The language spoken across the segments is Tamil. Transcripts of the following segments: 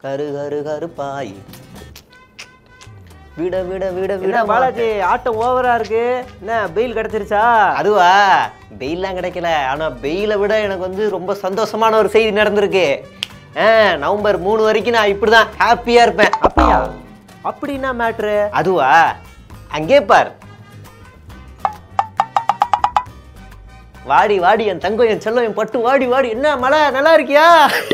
கரு கரு கருப்பாய் விட விட விட விட என்ன பாலாஜி ஆட்டம் ஓவரா இருக்கு என்ன பெயில் கிடைச்சிருச்சா அதுவா பெயிலாம் கிடைக்கல ஆனா பெயிலை விட எனக்கு வந்து ரொம்ப சந்தோஷமான ஒரு செய்தி நடந்திருக்கு ஆ, நவம்பர் மூணு வரைக்கும் நான் இப்படிதான் ஹாப்பியா இருப்பேன் அப்படியா அப்படின்னா மேட்ரு அதுவா அங்கே பார் வாடி வாடி என் தங்கம் என் செல்லம் என் பட்டு வாடி வாடி என்ன மழை நல்லா இருக்கியா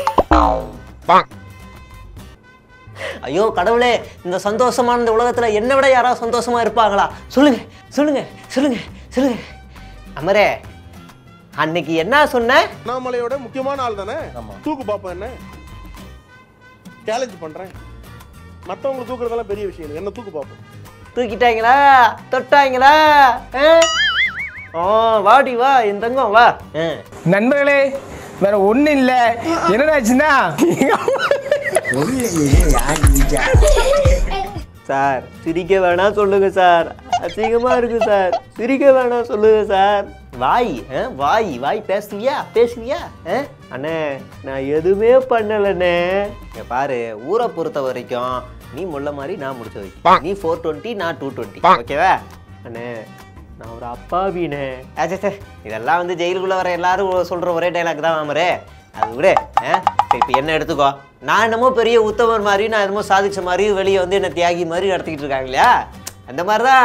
ஐயோ கடவுளே இந்த சந்தோஷமான இந்த உலகத்துல என்னை விட யாராவது சந்தோஷமா இருப்பாங்களா சொல்லுங்க சொல்லுங்க சொல்லுங்க சொல்லுங்க அமரே அன்னைக்கு என்ன சொன்ன அண்ணாமலையோட முக்கியமான ஆள் தானே தூக்கு பாப்பேன் என்ன சேலஞ்ச் பண்றேன் மத்தவங்களை தூக்குறதெல்லாம் பெரிய விஷயம் இல்லை என்ன தூக்கு பார்ப்போம் தூக்கிட்டாங்களா தொட்டாங்களா ஆ? ஆ வாடி வா என் தங்கம் வா ஆ. நண்பர்களே வேற ஒண்ணும் இல்ல என்னடாச்சுன்னா சார் சிரிக்க வேணாம் சொல்லுங்க சார் அசிங்கமா இருக்கு சார் சிரிக்க வேணாம் சொல்லுங்க சார் வாய் ஆ? வாய் வாய் பேசுவியா பேசுவியா ஆ? அண்ணே நான் எதுவுமே பண்ணலண்ணே இங்க பாரு ஊரை பொறுத்த வரைக்கும் நீ முள்ள மாதிரி நான் முடிச்ச வைக்கும் நீ ஃபோர் டுவெண்ட்டி நான் டூ டுவெண்ட்டி ஓகேவா அண்ணே நான் ஒரு அப்பாவினே ஆச்சே சே இதெல்லாம் வந்து ஜெயிலுக்குள்ள வர எல்லாரும் சொல்ற ஒரே டைலாக் தான் மாமரே அது விடு ஆ? சரி இப்போ என்ன எடுத்துக்கோ நான் என்னமோ பெரிய உத்தமர் மாதிரி நான் என்னமோ சாதிச்ச மாதிரி வெளியே வந்து என்ன தியாகி மாதிரி நடத்திக்கிட்டு இருக்காங்க இல்லையா அந்த மாதிரி தான்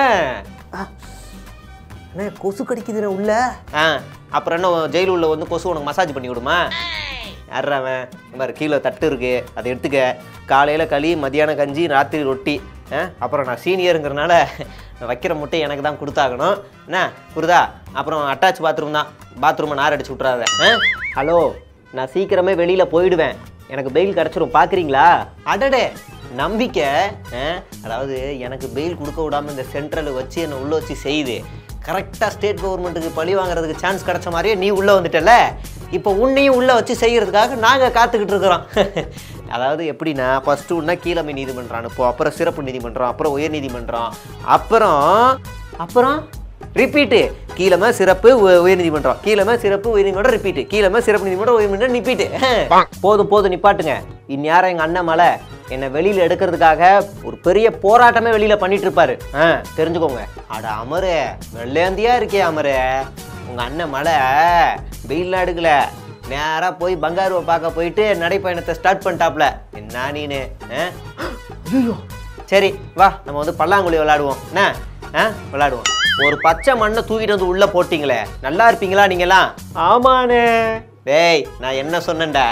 அண்ணே கொசு கடிக்குதுண்ணே உள்ள ஆ அப்புறம் என்ன ஜெயில் உள்ள வந்து கொசு உனக்கு மசாஜ் பண்ணி விடுமா யார்றா அவன் இந்த மாதிரி கீழே தட்டு இருக்கு அதை எடுத்துக்க காலையில் களி மதியானம் கஞ்சி ராத்திரி ரொட்டி ஆ அப்புறம் நான் சீனியருங்கிறனால வைக்கிற முட்டை எனக்கு தான் கொடுத்தாகணும் என்ன புரியுதா அப்புறம் அட்டாச் பாத்ரூம் தான் பாத்ரூமை நார் அடிச்சு விட்றாத ஆ ஹலோ நான் சீக்கிரமே வெளியில் போயிடுவேன் எனக்கு பெயில் கிடச்சிரும் பார்க்குறீங்களா அடடே நம்பிக்கை ஆ? அதாவது எனக்கு பெயில் கொடுக்க விடாம இந்த சென்ட்ரல் வச்சு என்னை உள்ள வச்சு செய்யுது கரெக்டாக ஸ்டேட் கவர்மெண்ட்டுக்கு பழி வாங்குறதுக்கு சான்ஸ் கிடைச்ச மாதிரியே நீ உள்ளே வந்துட்டல இப்போ உன்னையும் உள்ளே வச்சு செய்யறதுக்காக நாங்கள் காத்துக்கிட்டு இருக்கிறோம் அதாவது எப்படின்னா ஃபஸ்ட்டு உன்னா கீழமை நீதிமன்றம் அனுப்போம் அப்புறம் சிறப்பு நீதிமன்றம் அப்புறம் உயர் நீதிமன்றம் அப்புறம் அப்புறம் ரிப்பீட்டு கீழமை சிறப்பு உ- உயர்நீதிமன்றம் கீழமை சிறப்பு உயர்நீதிமன்றம் ரிப்பீட்டு கீழமை சிறப்பு நீதிமன்றம் உயர்நீதிமன்றம் நிப்பீட்டு போதும் போதும் நிப்பாட்டுங்க இந்நேரம் எங்கள் அண்ணன் மலை என்னை வெளியில் எடுக்கிறதுக்காக ஒரு பெரிய போராட்டமே வெளியில் பண்ணிட்டு இருப்பாரு ஆ தெரிஞ்சுக்கோங்க அட அமரு வெள்ளையந்தியா இருக்கே அமரு உங்கள் அண்ணன் மலை வெயில்லாம் எடுக்கல நேராக போய் பங்காருவை பார்க்க போயிட்டு நடைப்பயணத்தை ஸ்டார்ட் பண்ணிட்டாப்ல என்ன நீனு ஆ? ஐயோ சரி வா நம்ம வந்து பல்லாங்குழி விளையாடுவோம் என்ன ஆ விளையாடுவோம் ஒரு பச்சை மண்ணை தூக்கிட்டு வந்து உள்ள போட்டீங்களே நல்லா இருப்பீங்களா நீங்களாம் ஆமாண்ணே டேய் நான் என்ன சொன்னேன்டா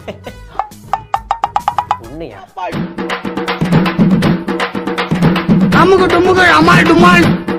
உண்மையா அமுகு டுமுகு அமால் டுமால்